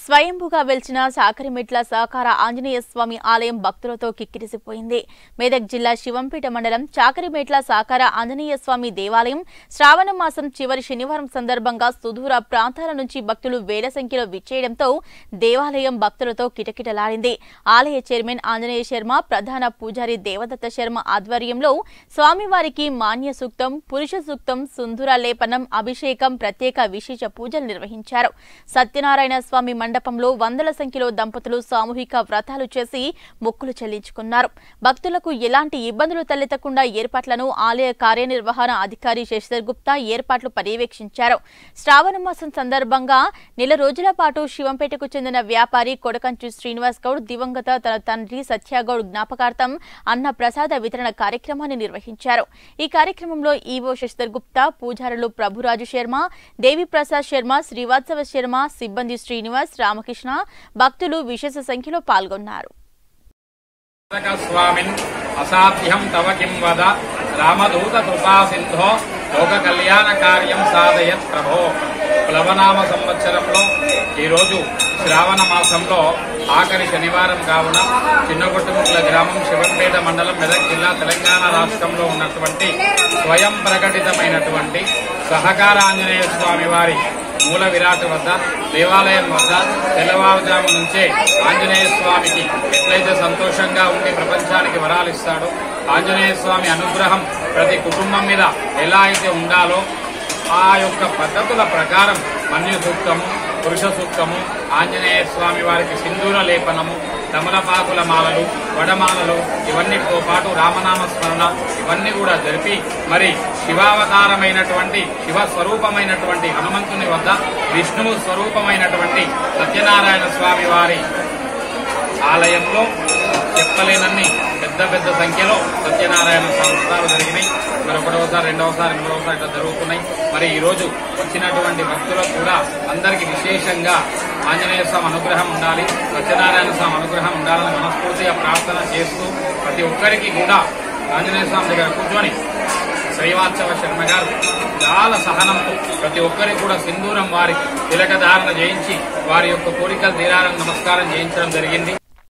స్వయంభుగా వెలిచిన సాకరిమెట్ల సహకార ఆంజనేయ స్వామి ఆలయం భక్తులతో కిక్కిరిసిపోయింది మెదక్ జిల్లా శివంపేట మండలం చాకరిమెట్ల సహకార ఆంజనేయ స్వామి దేవాలయం శ్రావణ మాసం చివరి శనివారం సందర్భంగా సుదూర ప్రాంతాల నుంచి భక్తులు వేల సంఖ్యలో విచ్చేయడంతో దేవాలయం భక్తులతో కిటకిటలాడింది ఆలయ చైర్మన్ ఆంజనేయ శర్మ ప్రధాన పూజారి దేవదత్త శర్మ ఆధ్వర్యంలో స్వామివారికి మాన్య సూక్తం పురుష సూక్తం సుందర లేపనం అభిషేకం ప్రత్యేక విశేష పూజలు నిర్వహించారు సత్యనారాయణ స్వామి మండపంలో వందల సంఖ్యలో దంపతులు సామూహిక వ్రతాలు చేసి మొక్కులు చెల్లించుకున్నారు భక్తులకు ఎలాంటి ఇబ్బందులు తలెత్తకుండా ఏర్పాట్లను ఆలయ కార్యనిర్వహణ అధికారి శశిధర్ గుప్తా ఏర్పాట్లు పర్యవేక్షించారు శ్రావణ మాసం సందర్భంగా నెల రోజుల పాటు శివంపేటకు చెందిన వ్యాపారి కొడకంచి శ్రీనివాస్ గౌడ్ దివంగత తన తండ్రి సత్యాగౌడ్ జ్ఞాపకార్థం అన్న ప్రసాద వితరణ కార్యక్రమాన్ని నిర్వహించారు ఈ కార్యక్రమంలో ఈవో శశిధర్ గుప్తా పూజారులు ప్రభురాజు శర్మ దేవి ప్రసాద్ శర్మ శ్రీవాత్సవ శర్మ సిబ్బంది శ్రీనివాస్ రామకృష్ణ భక్తులు విశేష సంఖ్యలో పాల్గొన్నారు స్వామిన్ అసాధ్యం తవ కిం వద రామదూత కృపా సింధో లోక కళ్యాణ కార్యం సాధయత్ ప్రభో ప్లవనామ సంవత్సరంలో ఈరోజు శ్రావణ మాసంలో ఆఖరి శనివారం కావున చిన్నగొట్టుముట్ల గ్రామం శివంపేట మండలం మెదక్ జిల్లా తెలంగాణ రాష్ట్రంలో ఉన్నటువంటి స్వయం ప్రకటితమైనటువంటి సహకార ఆంజనేయ స్వామి వారి మూల విరాట్ వద్ద దేవాలయం వద్ద తెల్లవారుజాము నుంచే ఆంజనేయ స్వామికి ఎట్లయితే సంతోషంగా ఉండి ప్రపంచానికి వరాలు ఇస్తాడో ఆంజనేయ స్వామి అనుగ్రహం ప్రతి కుటుంబం మీద ఎలా అయితే ఉండాలో ఆ యొక్క పద్ధతుల ప్రకారం మన్యు సూక్తము పురుష సూక్తము ఆంజనేయ స్వామి వారికి సింధూర లేపనము తమలపాకుల మాలలు వడమాలలు ఇవన్నిటితో పాటు రామనామ స్మరణ ఇవన్నీ కూడా జరిపి మరి శివావతారమైనటువంటి శివ స్వరూపమైనటువంటి హనుమంతుని వద్ద విష్ణువు స్వరూపమైనటువంటి సత్యనారాయణ స్వామి వారి ఆలయంలో చెప్పలేనన్ని పెద్ద పెద్ద సంఖ్యలో సత్యనారాయణ సంస్థలు జరిగినాయి మరి ఒకటవసారి రెండవసారి మూడవసారి ఇట్లా జరుగుతున్నాయి మరి ఈ రోజు వచ్చినటువంటి భక్తులకు కూడా అందరికీ విశేషంగా ఆంజనేయ స్వామి అనుగ్రహం ఉండాలి సత్యనారాయణ స్వామి అనుగ్రహం ఉండాలని మనస్ఫూర్తిగా ప్రార్థన చేస్తూ ప్రతి ఒక్కరికి కూడా ఆంజనేయ స్వామి దగ్గర కూర్చొని శ్రీవాత్సవ శర్మ గారు చాలా సహనంతో ప్రతి ఒక్కరికి కూడా సింధూరం వారి తిలక ధారణ చేయించి వారి యొక్క కోరికలు తీరాలని నమస్కారం చేయించడం జరిగింది